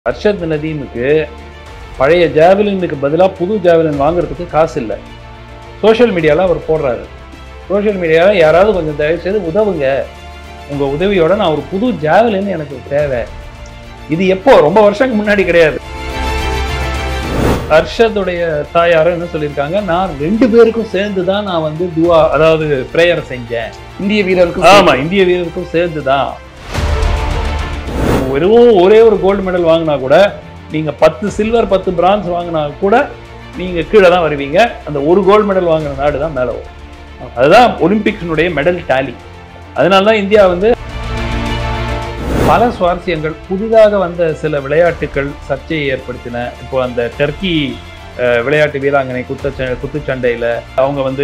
அர்ஷத் நதீமுக்கு பழைய ஜாவலினுக்கு பதிலாக புது ஜாவலின் வாங்குறதுக்கு காசு இல்லை சோஷியல் மீடியாவில் அவர் போடுறாரு சோஷியல் மீடியாவில் யாராவது கொஞ்சம் தயவு செய்து உதவுங்க உங்கள் உதவியோட நான் ஒரு புது ஜாவலின் எனக்கு தேவை இது எப்போ ரொம்ப வருஷத்துக்கு முன்னாடி கிடையாது அர்ஷத்துடைய தாயாரும் என்ன சொல்லியிருக்காங்க நான் ரெண்டு பேருக்கும் சேர்ந்து தான் நான் வந்து துவா அதாவது ப்ரேயர் செஞ்சேன் இந்திய வீரருக்கு ஆமா இந்திய வீரருக்கும் சேர்ந்து தான் வெறும் ஒரே ஒரு கோல்டு மெடல் வாங்கினா கூட நீங்க பத்து சில்வர் பத்து பிரான்ஸ் வாங்கினா கூட நீங்க கீழே தான் வருவீங்க அந்த ஒரு கோல்டு மெடல் வாங்குற நாடு தான் மேலே வரும் அதுதான் ஒலிம்பிக்ஸினுடைய மெடல் டாலி அதனால தான் இந்தியா வந்து பல சுவாரஸ்யங்கள் புதிதாக வந்த சில விளையாட்டுகள் சர்ச்சையை ஏற்படுத்தின இப்போ அந்த டர்க்கி அஹ், விளையாட்டு வீராங்கனை குத்த குத்துச்சண்டையில அவங்க வந்து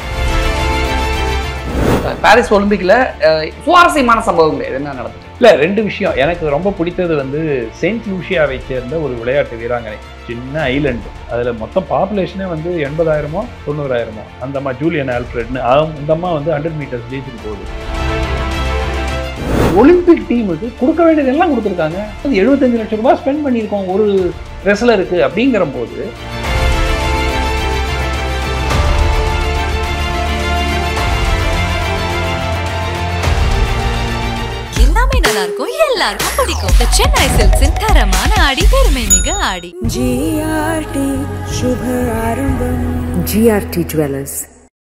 பாரிஸ் ஒலிம்பிக்ல அஹ், சுவாரஸ்யமான சம்பவங்கள் என்ன நடந்தது இல்ல ரெண்டு விஷயம் எனக்கு ரொம்ப பிடித்தது வந்து செயின்ட் லூசியாவை சேர்ந்த ஒரு விளையாட்டு வீராங்கனை சின்ன ஐலண்டு அதுல மொத்தம் பாப்புலேஷனே வந்து எண்பதாயிரமோ தொண்ணூறாயிரமோ அந்த அம்மா ஜூலியன் ஆல்ஃபிரட்னு அவங்க- அந்த அம்மா வந்து ஹண்ட்ரட் மீட்டர்ஸ் ஜெயிச்சுட்டு போகுது ஒலிம்பிக் டீமுக்கு கொடுக்க வேண்டியதெல்லாம் கொடுத்துருக்காங்க அது எழுபத்தஞ்சு லட்சம் ரூபாய் ஸ்பெண்ட் பண்ணியிருக்கோம் ஒரு ரெஸ்லருக்கு அப்படிங்கிற போது எல்லாமே நல்லா இருக்கும் எல்லாருக்கும் பிடிக்கும் The சென்னை சில்க்ஸின் தரமான ஆடி பெருமை மிக ஆடி ஜிஆர்டி சுப ஆரம்பம் ஜிஆர்டி ஜுவல்லர்ஸ்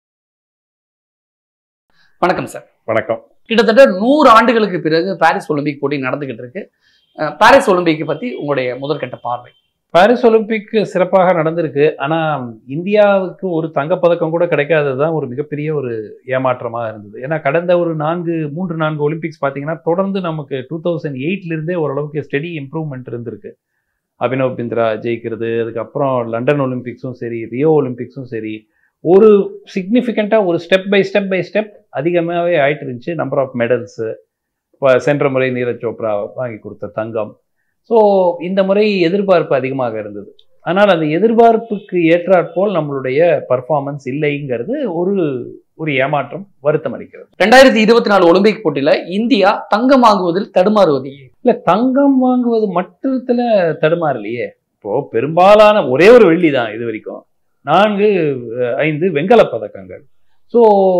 வணக்கம் சார் வணக்கம் கிட்டத்தட்ட நூறு ஆண்டுகளுக்கு பிறகு பாரிஸ் ஒலிம்பிக் போட்டி நடந்துகிட்டு இருக்கு அஹ், பாரிஸ் ஒலிம்பிக் பத்தி உங்களுடைய முதற்கட்ட பார்வை பாரிஸ் ஒலிம்பிக் சிறப்பாக நடந்திருக்கு ஆனா இந்தியாவுக்கு ஒரு தங்கப்பதக்கம் கூட கிடைக்காதது தான் ஒரு மிகப்பெரிய ஒரு ஏமாற்றமாக இருந்தது ஏன்னா கடந்த ஒரு நான்கு மூன்று நான்கு ஒலிம்பிக்ஸ் பார்த்தீங்கன்னா தொடர்ந்து நமக்கு டூ தௌசண்ட் எயிட்லேருந்தே ஓரளவுக்கு ஸ்டெடி இம்ப்ரூவ்மெண்ட் இருந்திருக்கு அபினவ் பிந்த்ரா ஜெயிக்கிறது அதுக்கப்புறம் லண்டன் ஒலிம்பிக்ஸும் சரி ரியோ ஒலிம்பிக்ஸும் சரி ஒரு சிக்னிஃபிகண்ட்டாக ஒரு step by step by step அதிகமாகவே ஆயிட்டு இருந்துச்சு நம்பர் ஆஃப் மெடல்ஸு இப்போ சென்ற முறை நீரஜ் சோப்ரா வாங்கி கொடுத்த தங்கம் ஸோ இந்த முறை எதிர்பார்ப்பு அதிகமாக இருந்தது ஆனால் அந்த எதிர்பார்ப்புக்கு ஏற்றாற்போல் நம்மளுடைய பர்ஃபார்மன்ஸ் இல்லைங்கிறது ஒரு ஒரு ஏமாற்றம் வருத்தம் அளிக்கிறது ரெண்டாயிரத்தி இருபத்தி நாலு ஒலிம்பிக் போட்டியில இந்தியா தங்கம் வாங்குவதில் தடுமாறுவது ஏன்? இல்லை தங்கம் வாங்குவது மற்றத்துல தடுமாறலையே இப்போ பெரும்பாலான ஒரே ஒரு வெள்ளி தான் இது வரைக்கும் நான்கு அஹ், ஐந்து வெண்கலப் பதக்கங்கள் ஸோ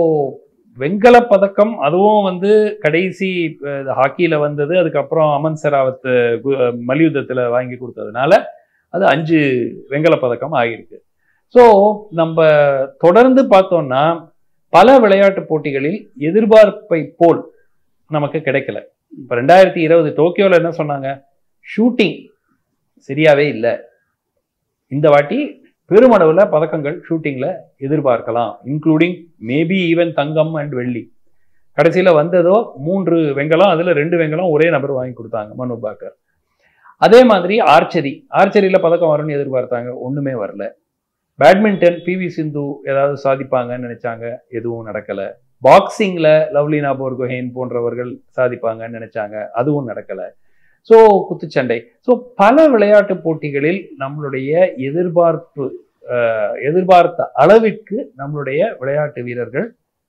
வெண்கலப் பதக்கம் அதுவும் வந்து கடைசி அஹ், ஹாக்கியில வந்தது அதுக்கப்புறம் அமன் செராவத் கு- அஹ், மல்யுத்தத்துல வாங்கி கொடுத்ததுனால அது அஞ்சு வெண்கலப் பதக்கம் ஆகியிருக்கு ஸோ நம்ம தொடர்ந்து பார்த்தோம்னா பல விளையாட்டு போட்டிகளில் எதிர்பார்ப்பை போல் நமக்கு கிடைக்கல இப்போ ரெண்டாயிரத்தி இருபது டோக்கியோவில் என்ன சொன்னாங்க ஷூட்டிங் சரியாவே இல்லை இந்த வாட்டி பெருமளவில் பதக்கங்கள் ஷூட்டிங்கில் எதிர்பார்க்கலாம் இன்க்ளூடிங் மேபி ஈவன் தங்கம் அண்ட் வெள்ளி கடைசியில் வந்ததோ மூன்று வெங்கலம் அதில் ரெண்டு வெங்கலம் ஒரே நபர் வாங்கி கொடுத்தாங்க மனு பாக்கர் அதே மாதிரி ஆர்ச்சரி ஆர்ச்சரியில் பதக்கம் வரும்னு எதிர்பார்த்தாங்க ஒன்றுமே வரல பேட்மிண்டன் பிவி சிந்து ஏதாவது சாதிப்பாங்கன்னு நினைச்சாங்க எதுவும் நடக்கலை பாக்ஸிங்ல லவ்லினா போர்கோஹேன் போன்றவர்கள் சாதிப்பாங்கன்னு நினைச்சாங்க அதுவும் நடக்கல ஸோ குத்துச்சண்டை ஸோ பல விளையாட்டு போட்டிகளில் நம்மளுடைய எதிர்பார்ப்பு அஹ், எதிர்பார்த்த அளவிற்கு நம்மளுடைய விளையாட்டு வீரர்கள்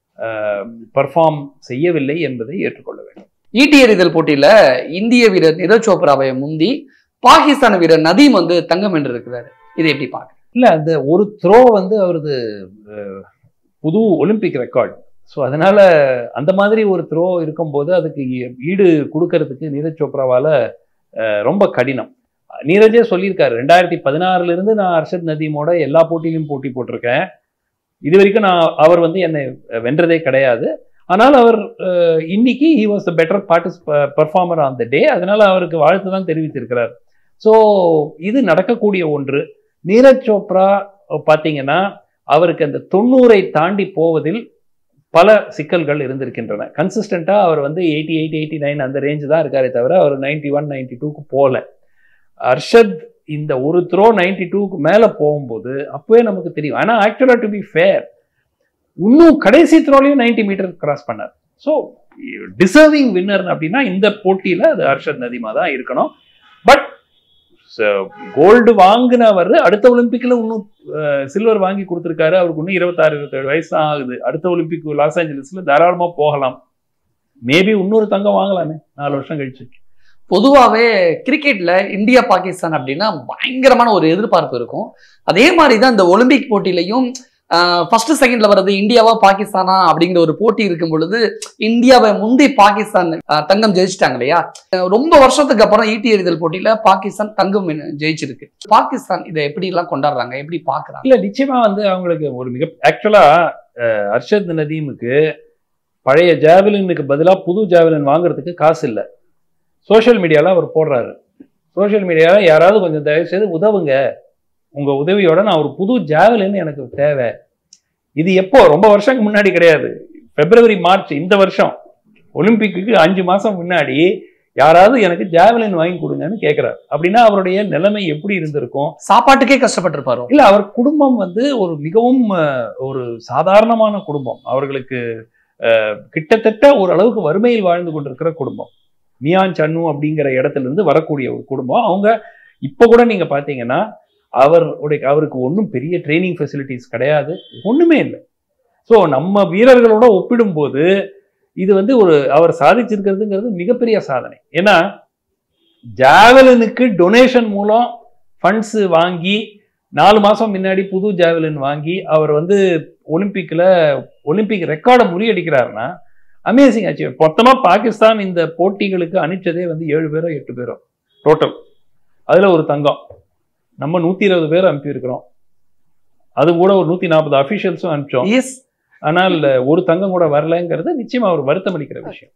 பர்ஃபார்ம் செய்யவில்லை என்பதை ஏற்றுக்கொள்ள வேண்டும் ஈட்டி எறிதல் போட்டியில இந்திய வீரர் நீரஜ் சோப்ராவை முந்தி பாகிஸ்தான் வீரர் நதீம் வந்து தங்கம் வென்று இருக்கிறாரு இதை எப்படி பார்க்க இல்லை அந்த ஒரு த்ரோ வந்து அவரது அஹ், புது ஒலிம்பிக் ரெக்கார்ட் ஸோ அதனால அந்த மாதிரி ஒரு த்ரோ இருக்கும்போது அதுக்கு ஈ- ஈடு கொடுக்கறதுக்கு நீரஜ் சோப்ராவால அஹ், ரொம்ப கடினம் நீரஜே சொல்லியிருக்காரு ரெண்டாயிரத்தி பதினாறுல இருந்து நான் அர்ஷத் நதீமோட எல்லா போட்டியிலும் போட்டி போட்டிருக்கேன் இது வரைக்கும் நான் அவர் வந்து என்னை வென்றதே கிடையாது ஆனால் அவர் அஹ், இன்னைக்கு he was the better parties performer on the day அதனால அவருக்கு வாழ்த்து தான் தெரிவித்திருக்கிறார் ஸோ இது நடக்கக்கூடிய ஒன்று நீரஜ் சோப்ரா பார்த்தீங்கன்னா அவருக்கு அந்த தொண்ணூறை தாண்டி போவதில் பல சிக்கல்கள் இருந்திருக்கின்றன கன்சிஸ்டண்ட்டாக அவர் வந்து எயிட்டி எயிட் எயிட்டி நைன் அந்த ரேஞ்சு தான் இருக்காரே தவிர அவர் நைன்டி ஒன் நைன்டி டூக்கு போகல அர்ஷத் இந்த ஒரு த்ரோ நைன்டி டூக்கு மேலே போகும்போது அப்போவே நமக்கு தெரியும் ஆனால் ஆக்சுவலாக டு பி ஃபேர் இன்னும் கடைசி த்ரோலையும் நைன்டி மீட்டர் கிராஸ் பண்ணார் ஸோ டிசர்விங் வின்னர் அப்படின்னா இந்த போட்டியில் அது அர்ஷத் நதிமா தான் இருக்கணும் பட் கோல்டு வாங்கினவர் அடுத்த ஒலிம்பிக்ல இன்னும் சில்வர் வாங்கி கொடுத்துருக்காரு அவருக்கு இன்னும் இருபத்தாறு இருபத்தேழு வயசு தான் ஆகுது அடுத்த ஒலிம்பிக் லாஸ் ஏஞ்சலஸ்ல தாராளமா போகலாம் மேபி இன்னொரு தங்கம் வாங்கலாமே நாலு வருஷம் கழிச்சு பொதுவாகவே கிரிக்கெட்ல இந்தியா பாகிஸ்தான் அப்படின்னா பயங்கரமான ஒரு எதிர்பார்ப்பு இருக்கும் அதே மாதிரி தான் இந்த ஒலிம்பிக் போட்டியிலையும் ஃபர்ஸ்ட் செகண்ட்ல வர்றது இந்தியாவா பாகிஸ்தானா அப்படிங்கிற ஒரு போட்டி இருக்கும் பொழுது இந்தியாவை முந்தி பாகிஸ்தான் ஆஹ், தங்கம் ஜெயிச்சிட்டாங்க இல்லையா அஹ், ரொம்ப வருஷத்துக்கு அப்புறம் ஈட்டி எறிதல் போட்டியில பாகிஸ்தான் தங்கம் வெ- ஜெயிச்சிருக்கு பாகிஸ்தான் இதை எப்படி எல்லாம் கொண்டாடுறாங்க எப்படி பாக்குறாங்க இல்ல நிச்சயமா வந்து அவங்களுக்கு ஒரு மிக ஆக்சுவலா அர்ஷத் நதீமுக்கு பழைய ஜாவலினுக்கு பதிலா புது ஜாவலின் வாங்குறதுக்கு காசு இல்ல சோஷியல் மீடியால அவர் போடுறாரு சோஷியல் மீடியால யாராவது கொஞ்சம் தயவு செய்து உதவுங்க உங்க உதவியோட நான் ஒரு புது ஜாவலின் எனக்கு தேவை இது எப்போ ரொம்ப வருஷத்துக்கு முன்னாடி கிடையாது பிப்ரவரி மார்ச் இந்த வருஷம் ஒலிம்பிக்கு அஞ்சு மாசம் முன்னாடி யாராவது எனக்கு ஜாவலின் வாங்கி கொடுங்கன்னு கேட்கிறார் அப்படின்னா அவருடைய நிலைமை எப்படி இருந்திருக்கும் சாப்பாட்டுக்கே கஷ்டப்பட்டிருப்பாரோ இல்ல அவர் குடும்பம் வந்து ஒரு மிகவும் அஹ், ஒரு சாதாரணமான குடும்பம் அவர்களுக்கு அஹ், கிட்டத்தட்ட ஓரளவுக்கு வறுமையில் வாழ்ந்து கொண்டிருக்கிற குடும்பம் மியான் சன்னு அப்படிங்கிற இடத்துல இருந்து வரக்கூடிய ஒரு குடும்பம் அவங்க இப்ப கூட நீங்க பாத்தீங்கன்னா அவருடைய அவருக்கு ஒன்றும் பெரிய ட்ரைனிங் ஃபெசிலிட்டிஸ் கிடையாது ஒண்ணுமே இல்லை ஸோ நம்ம வீரர்களோட ஒப்பிடும்போது இது வந்து ஒரு அவர் சாதிச்சிருக்கிறதுங்கிறது மிகப்பெரிய சாதனை ஏன்னா ஜாவலினுக்கு டொனேஷன் மூலம் ஃபண்ட்ஸ் வாங்கி நாலு மாசம் முன்னாடி புது ஜாவலின் வாங்கி அவர் வந்து ஒலிம்பிக்ல ஒலிம்பிக் ரெக்கார்டை முறியடிக்கிறாருன்னா அமேசிங் அச்சீவ் மொத்தமா பாகிஸ்தான் இந்த போட்டிகளுக்கு அனுப்பிச்சதே வந்து ஏழு பேரோ எட்டு பேரோ டோட்டல் அதுல ஒரு தங்கம் நம்ம நூத்தி இருபது பேர் அனுப்பியிருக்கிறோம் அது கூட ஒரு நூத்தி நாற்பது அபிஷியல்ஸும் அனுப்பிச்சோம் எஸ் ஆனால் ஒரு தங்கம் கூட வரலங்கிறது நிச்சயமா ஒரு வருத்தம் அளிக்கிற விஷயம்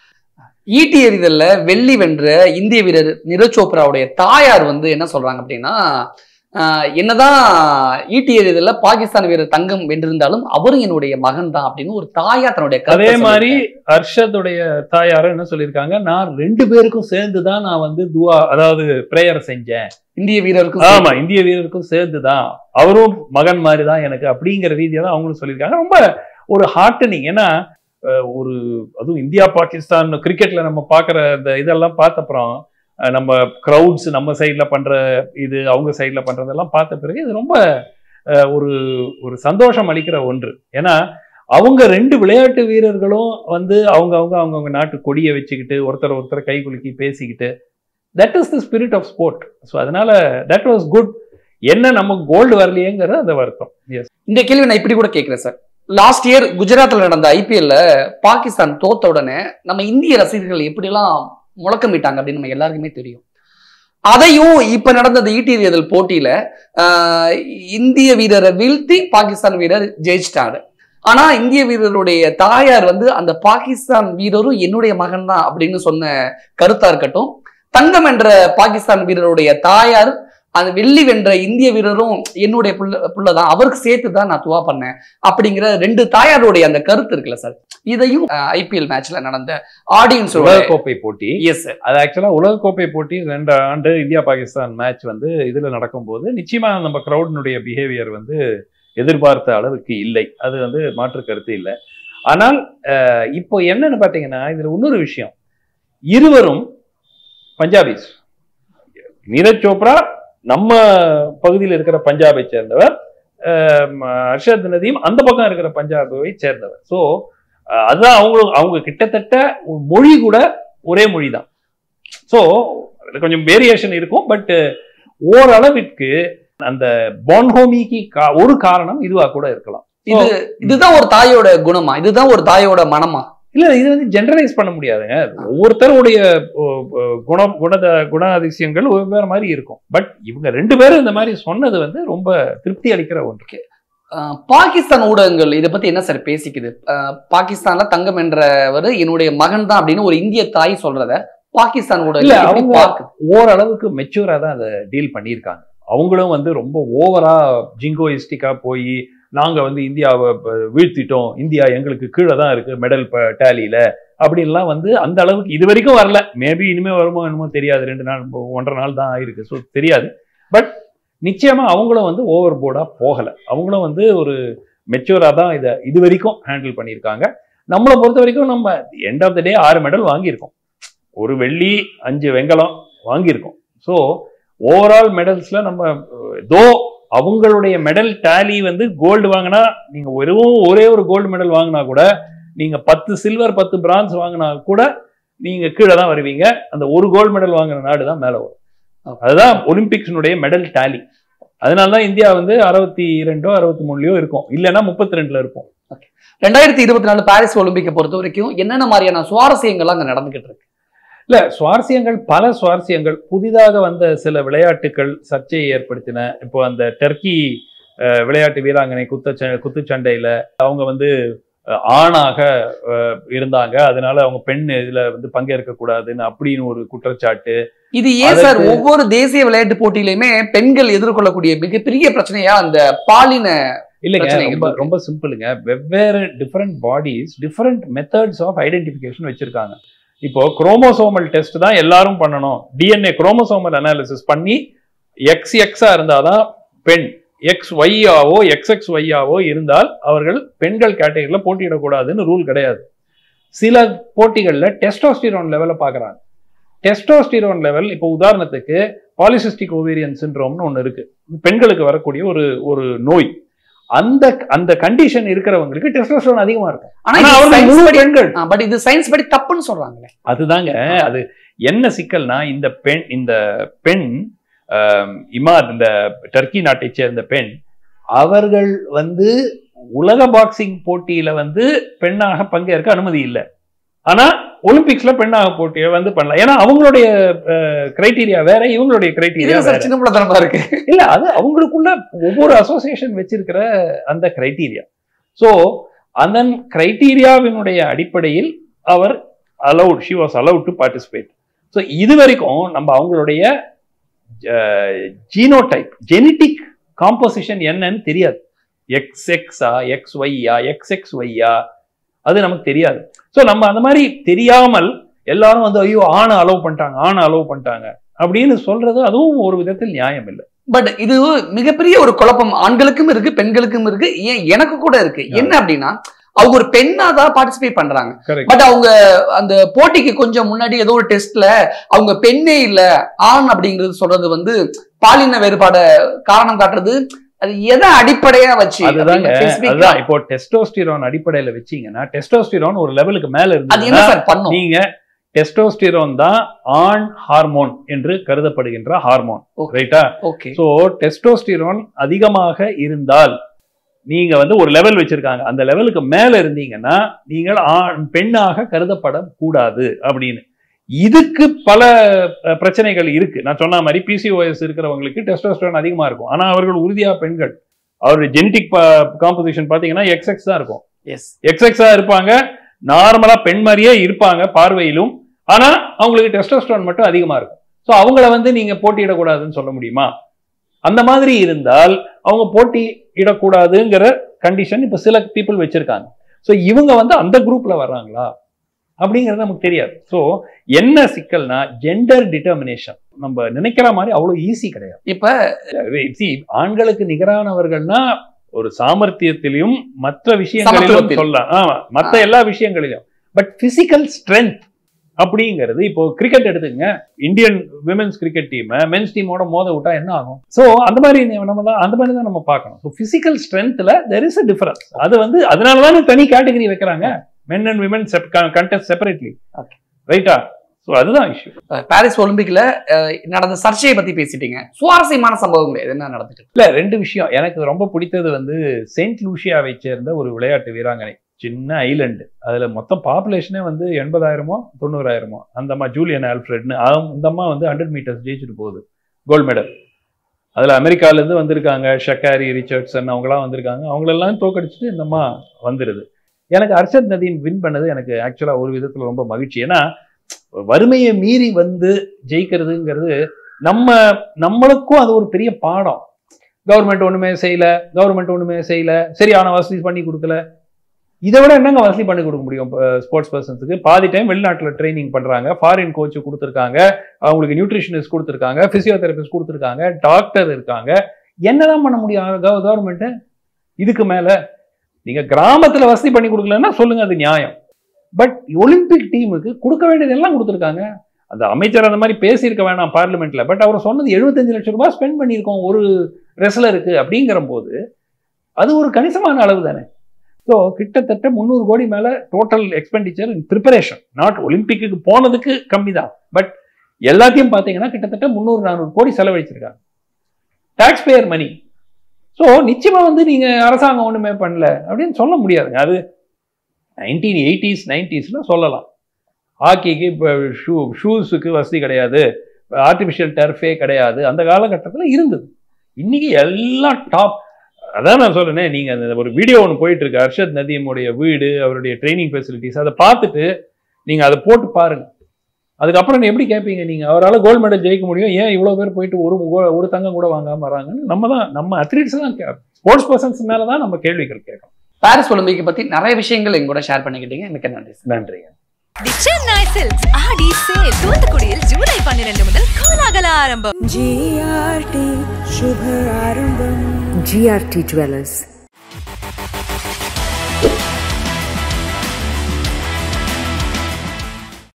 ஈட்டி எறிதல்ல வெள்ளி வென்ற இந்திய வீரர் நீரஜ் சோப்ராவுடைய தாயார் வந்து என்ன சொல்றாங்க அப்படின்னா ஆஹ், என்னதான் ஈட்டி எறிதல்ல பாகிஸ்தான் வீரர் தங்கம் வென்றிருந்தாலும் அவரும் என்னுடைய மகன் தான் அப்படின்னு ஒரு தாயார் தன்னுடைய கருத்தை அதே மாதிரி சொல்லியிருக்காங்க. அர்ஷத்துடைய தாயாரும் என்ன சொல்லியிருக்காங்க நான் ரெண்டு பேருக்கும் சேர்ந்து தான் நான் வந்து துவா அதாவது பிரேயர் செஞ்சேன் இந்திய வீரருக்கும் ஆமா இந்திய வீரருக்கும் சேர்ந்து தான் அவரும் மகன் மாதிரி தான் எனக்கு அப்படிங்கிற ரீதியா தான் அவங்களும் சொல்லியிருக்காங்க ரொம்ப ஒரு ஹார்ட்டனிங் ஏன்னா அஹ், ஒரு அதுவும் இந்தியா பாகிஸ்தான் கிரிக்கெட்ல நம்ம பார்க்குற இந்த இதெல்லாம் பார்த்த அப்புறம் அஹ், நம்ம க்ரௌட்ஸ் நம்ம சைட்ல பண்ற இது அவங்க சைட்ல பண்றதெல்லாம் பார்த்த பிறகு இது ரொம்ப அஹ், ஒரு ஒரு சந்தோஷம் அளிக்கிற ஒன்று ஏன்னா அவங்க ரெண்டு விளையாட்டு வீரர்களும் வந்து அவங்க அவங்க அவங்கவுங்க நாட்டு கொடியை வச்சுக்கிட்டு ஒருத்தர் ஒருத்தர் கை குலுக்கி பேசிக்கிட்டு that is the spirit of sport so அதனால தட் வாஸ் குட் என்ன நமக்கு கோல்டு வரலையேங்கிறது அந்த வருத்தம் எஸ் இந்த கேள்வி நான் இப்படி கூட கேட்கிறேன் சார் லாஸ்ட் இயர் குஜராத்ல நடந்த ஐபிஎல்ல பாகிஸ்தான் தோத்த உடனே நம்ம இந்திய ரசிகர்கள் எப்படிலாம் முழக்கமிட்டாங்க அப்படின்னு நம்ம எல்லாருக்குமே தெரியும் அதையும் இப்ப நடந்த இந்த ஈட்டி எறிதல் போட்டியில ஆஹ், இந்திய வீரரை வீழ்த்தி பாகிஸ்தான் வீரர் ஜெயிச்சிட்டாரு ஆனா இந்திய வீரருடைய தாயார் வந்து அந்த பாகிஸ்தான் வீரரும் என்னுடைய மகன் தான் அப்படின்னு சொன்ன கருத்தா இருக்கட்டும் தங்கம் என்ற பாகிஸ்தான் வீரருடைய தாயார் அந்த வெள்ளி வென்ற இந்திய வீரரும் என்னுடைய புள்ள புள்ளதான் அவருக்கு சேர்த்து தான் நான் துவா பண்ணேன் அப்படிங்கிற ரெண்டு தாயாருடைய அந்த கருத்து இருக்குல்ல சார் இதையும் ஐபிஎல் மேட்ச்ல நடந்த ஆடியன்ஸ் உலகக்கோப்பை போட்டி எஸ் சார் அது ஆக்சுவலா உலகக்கோப்பை போட்டி ரெண்டு ஆண்டு இந்தியா பாகிஸ்தான் மேட்ச் வந்து இதுல நடக்கும்போது நிச்சயமா நம்ம கிரௌடினுடைய பிஹேவியர் வந்து எதிர்பார்த்த அளவுக்கு இல்லை அது வந்து மாற்று கருத்து இல்லை ஆனால் அஹ், இப்போ என்னன்னு பாத்தீங்கன்னா இதுல இன்னொரு விஷயம் இருவரும் பஞ்சாபிஸ் நீரஜ் சோப்ரா நம்ம பகுதியில் இருக்கிற பஞ்சாபை சேர்ந்தவர் அஹ், அர்ஷத் நதீம் அந்த பக்கம் இருக்கிற பஞ்சாபை சேர்ந்தவர் ஸோ அதுதான் அவங்க அவங்க கிட்டத்தட்ட ஒரு மொழி கூட ஒரே மொழி தான் ஸோ அதில் கொஞ்சம் வேரியேஷன் இருக்கும் பட் ஓரளவிற்கு அந்த பான்ஹோமிக்கு கா- ஒரு காரணம் இதுவா கூட இருக்கலாம் இது இதுதான் ஒரு தாயோட குணமா இதுதான் ஒரு தாயோட மனமா இல்ல இது வந்து ஜெனரலைஸ் பண்ண முடியாதுங்க ஒவ்வொருத்தருடைய ஓ, ஓ, குணம் குணத குண அதிசயங்கள் வெவ்வேறு மாதிரி இருக்கும் பட் இவங்க ரெண்டு பேரும் இந்த மாதிரி சொன்னது வந்து ரொம்ப திருப்தி அளிக்கிற ஒன்று அஹ், பாகிஸ்தான் ஊடகங்கள் இதை பத்தி என்ன சார் பேசிக்குது அஹ், பாகிஸ்தான்ல தங்கம் என்றவர் என்னுடைய மகன் தான் அப்படின்னு ஒரு இந்திய தாய் சொல்றத பாகிஸ்தான் இல்ல, ஊடகங்கள் எப்படி அவங்க- பார்க்குது? ஓரளவுக்கு மெச்சூரா தான் அதை டீல் பண்ணியிருக்காங்க அவங்களும் வந்து ரொம்ப ஓவரா ஜிங்கோயிஸ்டிக்கா போய் நாங்க வந்து இந்தியாவை ப- வீழ்த்திட்டோம் இந்தியா எங்களுக்கு கீழே தான் இருக்கு மெடல் டேலியில அப்படின்லாம் வந்து அந்த அளவுக்கு இது வரைக்கும் வரல மேபி இனிமே வருமோ என்னமோ தெரியாது ரெண்டு நாள் ஒன்றரை நாள் தான் ஆயிருக்கு ஸோ தெரியாது பட் நிச்சயமா அவங்களும் வந்து ஓவர் போர்டா போகல அவங்களும் வந்து ஒரு மெச்சூரா தான் இதை இது வரைக்கும் ஹேண்டில் பண்ணியிருக்காங்க நம்மளை பொறுத்த வரைக்கும் நம்ம எண்ட் ஆஃப் த டே ஆறு மெடல் வாங்கியிருக்கோம் ஒரு வெள்ளி அஞ்சு வெங்கலம் வாங்கியிருக்கோம் ஸோ ஓவரால் மெடல்ஸ்ல நம்ம தோ அவங்களுடைய மெடல் டேலி வந்து கோல்டு வாங்கினா நீங்க வெறும் ஒரே ஒரு கோல்டு மெடல் வாங்கினா கூட நீங்க பத்து சில்வர் பத்து பிரான்ஸ் வாங்கினா கூட நீங்க கீழே தான் வருவீங்க அந்த ஒரு கோல்டு மெடல் வாங்குற நாடு தான் மேல வரும் அதுதான் ஒலிம்பிக்ஸினுடைய மெடல் டாலி அதனால தான் இந்தியா வந்து அறுபத்தி ரெண்டோ அறுபத்தி மூணுலயோ இருக்கும் இல்லைன்னா முப்பத்தி ரெண்டுல இருக்கும் ரெண்டாயிரத்தி இருபத்தி நாலு பாரிஸ் ஒலிம்பிக்கை பொறுத்த வரைக்கும் என்னென்ன மாதிரியான சுவாரஸ்யங்கள்லாம் அங்க நடந்துகிட்டு இருக்கு இல்ல சுவாரஸ்யங்கள் பல சுவாரஸ்யங்கள் புதிதாக வந்த சில விளையாட்டுகள் சர்ச்சையை ஏற்படுத்தின இப்போ அந்த டர்க்கி அஹ், விளையாட்டு வீராங்கனை குத்த குத்துச்சண்டையில அவங்க வந்து அஹ், ஆணாக அஹ், இருந்தாங்க அதனால அவங்க பெண் இதுல வந்து பங்கேற்க கூடாதுன்னு அப்படின்னு ஒரு குற்றச்சாட்டு இது ஏன் சார் அதற்கு- ஒவ்வொரு தேசிய விளையாட்டு போட்டியிலுமே பெண்கள் எதிர்கொள்ளக்கூடிய மிகப்பெரிய பிரச்சனையா அந்த பாலின இல்லைங்க பிரச்சனைகள் ரொம்ப இருக்கு. ரொம்ப சிம்பிளுங்க வெவ்வேறு different bodies different methods of identification வச்சிருக்காங்க இப்போ குரோமோசோமல் டெஸ்ட் தான் எல்லாரும் பண்ணணும் டிஎன்ஏ குரோமோசோமல் அனாலிசிஸ் பண்ணி எக்ஸ் எக்ஸா இருந்தாதான் பெண் எக்ஸ் ஒய்யாவோ எக்ஸ் எக்ஸ் ஒய்யாவோ இருந்தால் அவர்கள் பெண்கள் கேட்டகரியில் போட்டியிடக்கூடாதுன்னு ரூல் கிடையாது சில போட்டிகளில் டெஸ்டோஸ்டிரோன் லெவலை பார்க்குறாங்க டெஸ்டோஸ்டிரோன் லெவல் இப்போ உதாரணத்துக்கு பாலிசிஸ்டிக் ஓவேரியன் சின்ரோம்னு ஒன்று இருக்கு பெண்களுக்கு வரக்கூடிய ஒரு ஒரு நோய் அந்த அந்த கண்டிஷன் இருக்கிறவங்களுக்கு டெஸ்டோஸ்டிரோன் அதிகமா இருக்கும் ஆனா ஆனா இது அவர்கள் science முழு படி- பெண்கள் ஆ, பட் இது சயின்ஸ் படி தப்புன்னு சொல்றாங்களே அதுதாங்க அது என்ன சிக்கல்னா இந்த பெண் இந்த பெண் ஆம், இமாத் இந்த டர்க்கி நாட்டை சேர்ந்த பெண் அவர்கள் வந்து உலக பாக்ஸிங் போட்டியில வந்து பெண்ணாக பங்கேற்க அனுமதி இல்லை ஆனா ஒலிம்பிக்ஸ்ல பெண்ணாக போட்டியை வந்து பண்ணலாம் ஏன்னா அவங்களுடைய கிரைட்டீரியா வேற இவங்களுடைய கிரைட்டீரியா இது வேற சார் சின்ன பிள்ளைத்தனமா இருக்கு இல்ல அது அவங்களுக்குள்ள ஒவ்வொரு அசோசியேஷன் வச்சிருக்கிற அந்த கிரைட்டீரியா சோ அதன் கிரைட்டீரியாவினுடைய அடிப்படையில் அவர் allowed she was allowed to participate so இது வரைக்கும் நம்ம அவங்களுடைய ஜீனோடைப் ஜெனட்டிக் காம்போசிஷன் என்னன்னு தெரியாது எக்ஸ் எக்ஸா எக்ஸ் ஒய்யா எக்ஸ் எக்ஸ் ஒய்யா அது நமக்கு தெரியாது ஸோ நம்ம அந்த மாதிரி தெரியாமல் எல்லாரும் வந்து ஐயோ ஆணை அலோவ் பண்ணிட்டாங்க ஆணை அலோவ் பண்ணிட்டாங்க அப்படின்னு சொல்றது அதுவும் ஒரு விதத்தில் நியாயம் இல்லை பட் இது மிகப்பெரிய ஒரு குழப்பம் ஆண்களுக்கும் இருக்கு பெண்களுக்கும் இருக்கு ஏன் எனக்கு கூட இருக்கு என்ன அப்படின்னா அவங்க ஒரு பெண்ணா தான் பார்ட்டிசிபேட் பண்றாங்க கரெக்ட் பட் அவங்க அந்த போட்டிக்கு கொஞ்சம் முன்னாடி ஏதோ ஒரு டெஸ்ட்ல அவங்க பெண்ணே இல்ல ஆண் அப்படிங்கிறது சொல்றது வந்து பாலின வேறுபாட காரணம் காட்டுறது அது எதை அடிப்படையா வச்சு அதுதாங்க அப்படின்னு specific ஆ- அதுதான் இப்போ டெஸ்டோஸ்டிரோன் அடிப்படையில வச்சீங்கன்னா டெஸ்டோஸ்டிரோன் ஒரு லெவலுக்கு மேல அது என்ன இருந்ததுன்னா சார் பண்ணும் நீங்க டெஸ்டோஸ்டிரோன் தான் ஆண் ஹார்மோன் என்று கருதப்படுகின்ற ஹார்மோன் Okay. ரைட்டா ஓகே சோ டெஸ்டோஸ்டிரோன் அதிகமாக இருந்தால் நீங்க வந்து ஒரு லெவல் வச்சிருக்காங்க அந்த லெவலுக்கு மேல இருந்தீங்கன்னா நீங்கள் ஆண் பெண்ணாக கருதப்படக்கூடாது அப்படின்னு இதுக்கு பல அஹ், பிரச்சனைகள் இருக்கு நான் சொன்ன மாதிரி பிசிஓஎஸ் இருக்கிறவங்களுக்கு டெஸ்டோஸ்டிரோன் அதிகமா இருக்கும் ஆனா அவர்கள் உறுதியா பெண்கள் அவருடைய ஜெனட்டிக் காம்போசிஷன் பாத்தீங்கன்னா எக்ஸ்எக்ஸ் தான் இருக்கும் எஸ் எக்ஸ்எக்ஸா இருப்பாங்க நார்மலா பெண் மாதிரியே இருப்பாங்க பார்வையிலும் ஆனா அவங்களுக்கு டெஸ்டோஸ்டரோன் மட்டும் அதிகமா இருக்கும் ஸோ அவங்கள வந்து நீங்க போட்டியிடக்கூடாதுன்னு சொல்ல முடியுமா அந்த மாதிரி இருந்தால் அவங்க போட்டியிடக்கூடாதுங்கிற கண்டிஷன் இப்ப சில பீப்புள் வச்சிருக்காங்க ஸோ இவங்க வந்து அந்த குரூப்ல வர்றாங்களா அப்படிங்கிறது நமக்கு தெரியாது ஸோ என்ன சிக்கல்னா ஜெண்டர் டிட்டர்மினேஷன் நம்ம நினைக்கிற மாதிரி அவ்வளவு ஈஸி கிடையாது இப்ப See, ஆண்களுக்கு நிகரானவர்கள்னா ஒரு சாமர்த்தியத்திலையும் மற்ற விஷயங்களிலும் சமத்துவத்தில். சொல்லலாம் ஆமா மற்ற எல்லா விஷயங்களிலும் பட் பிசிக்கல் ஸ்ட்ரென்த் அப்படிங்கிறது இப்போ கிரிக்கெட் எடுத்துங்க Indian women's cricket team men's டீமோட மோத விட்டா என்ன ஆகும் சோ அந்த மாதிரி நீ- நம்ம தான் அந்த மாதிரி தான் நம்ம பார்க்கணும் ஸோ பிசிக்கல் ஸ்ட்ரென்த்ல தெர் இஸ் அ டிஃபரன்ஸ் அது வந்து அதனால தான் தனி கேட்டகரி வைக்கிறாங்க men and women contest separately Okay. ரைட்டா ஸோ அதுதான் இஷ்யூ அஹ், பாரிஸ் ஒலிம்பிக்ல அஹ், நடந்த சர்ச்சையை பத்தி பேசிட்டீங்க சுவாரஸ்யமான சம்பவங்கள் எது என்ன நடந்துட்டு இருக்கு? இல்ல ரெண்டு விஷயம் எனக்கு ரொம்ப பிடித்தது வந்து செயின்ட் லூசியாவை சேர்ந்த ஒரு விளையாட்டு வீராங்கனை சின்ன ஐலண்டு அதுல மொத்தம் பாப்புலேஷனே வந்து எண்பதாயிரமோ தொண்ணூறாயிரமோ அந்த அம்மா ஜூலியன் ஆல்ஃபிரட்னு அவங்க- அந்த அம்மா வந்து ஹண்ட்ரட் மீட்டர்ஸ் ஜெயிச்சுட்டு போகுது கோல்டு மெடல் அதுல அமெரிக்கால இருந்து வந்திருக்காங்க ஷக்காரி ரிச்சர்ட்சன் அவங்களாம் வந்திருக்காங்க அவங்களெல்லாம் தோக்கடிச்சிட்டு இந்த அம்மா வந்துருது எனக்கு அர்ஷத் நதீம் வின் பண்ணது எனக்கு ஆக்சுவலா ஒரு விதத்துல ரொம்ப மகிழ்ச்சி ஏன்னா வறுமையை மீறி வந்து ஜெயிக்கிறதுங்கிறது நம்ம நம்மளுக்கும் அது ஒரு பெரிய பாடம் கவர்மெண்ட் ஒண்ணுமே செய்யல கவர்மெண்ட் ஒண்ணுமே செய்யல சரியான வசதி பண்ணி கொடுக்கல இதை விட என்னங்க வசதி பண்ணி கொடுக்க முடியும் ஸ்போர்ட்ஸ் பர்சன்ஸுக்கு பாதி டைம் வெளிநாட்டில் ட்ரைனிங் பண்றாங்க ஃபாரின் கோச் கொடுத்துருக்காங்க அவங்களுக்கு நியூட்ரிஷனிஸ்ட் கொடுத்துருக்காங்க பிசியோதெரபிஸ்ட் கொடுத்துருக்காங்க டாக்டர் இருக்காங்க என்னதான் பண்ண முடியும் கவர்மெண்ட் இதுக்கு மேல நீங்க கிராமத்துல வசதி பண்ணி கொடுக்கலன்னா சொல்லுங்க அது நியாயம் பட் ஒலிம்பிக் டீமுக்கு கொடுக்க வேண்டியதெல்லாம் கொடுத்துருக்காங்க அந்த அமைச்சர் அந்த மாதிரி பேசியிருக்க வேணாம் பார்லிமெண்ட்ல பட் அவர் சொன்னது 75 லட்சம் ரூபாய் ஸ்பெண்ட் பண்ணியிருக்கோம் ஒரு ரெஸ்லருக்கு அப்படிங்கிற போது அது ஒரு கணிசமான அளவு தானே ஸோ ஸோ கிட்டத்தட்ட முந்நூறு கோடி மேல total expenditure in preparation not ஒலிம்பிக்கு போனதுக்கு கம்மி தான் பட் எல்லாத்தையும் பார்த்தீங்கன்னா கிட்டத்தட்ட முந்நூறு நானூறு கோடி செலவழிச்சிருக்காங்க டாக்ஸ் பேயர் மணி ஸோ நிச்சயமா வந்து நீங்க அரசாங்கம் ஒண்ணுமே பண்ணல அப்படின்னு சொல்ல முடியாதுங்க அது நைன்டீன் எயிட்டிஸ் நைன்டிஸ்ல சொல்லலாம் ஹாக்கிக்கு இப்போ ஷூ ஷூஸுக்கு வசதி கிடையாது ஆர்டிஃபிஷியல் டர்ஃபே கிடையாது அந்த காலகட்டத்தில் இருந்தது இன்னைக்கு எல்லாம் டாப் அதான் நான் சொல்றேனே நீங்க அந்த ஒரு வீடியோ ஒன்று போயிட்டு இருக்கு அர்ஷத் நதீமுடைய வீடு அவருடைய ட்ரைனிங் ஃபெசிலிட்டிஸ் அதை பார்த்துட்டு நீங்க அதை போட்டு பாருங்க அதுக்கப்புறம் எப்படி கேட்பீங்க நீங்க அவரால் கோல்டு மெடல் ஜெயிக்க முடியும் ஏன் இவ்வளோ பேர் போயிட்டு ஒரு go- ஒரு தங்கம் கூட வாங்காம வராங்கன்னு நம்ம தான் நம்ம அத்லீட்ஸ் தான் ஸ்போர்ட்ஸ் பர்சன்ஸ் மேல தான் நம்ம கேள்விகள் கேட்கணும் பாரிஸ் ஒலிம்பிக்கை பத்தி நிறைய விஷயங்கள் எங்க கூட ஷேர் பண்ணிக்கிட்டீங்க மிக்க நன்றி சார் நன்றிங்க the Chennai Silks Aadi sale தூத்துக்குடியில் ஜூலை பன்னிரண்டு முதல் கோலாகல ஆரம்பம் GRT शुभ आरंभम GRT Dwellers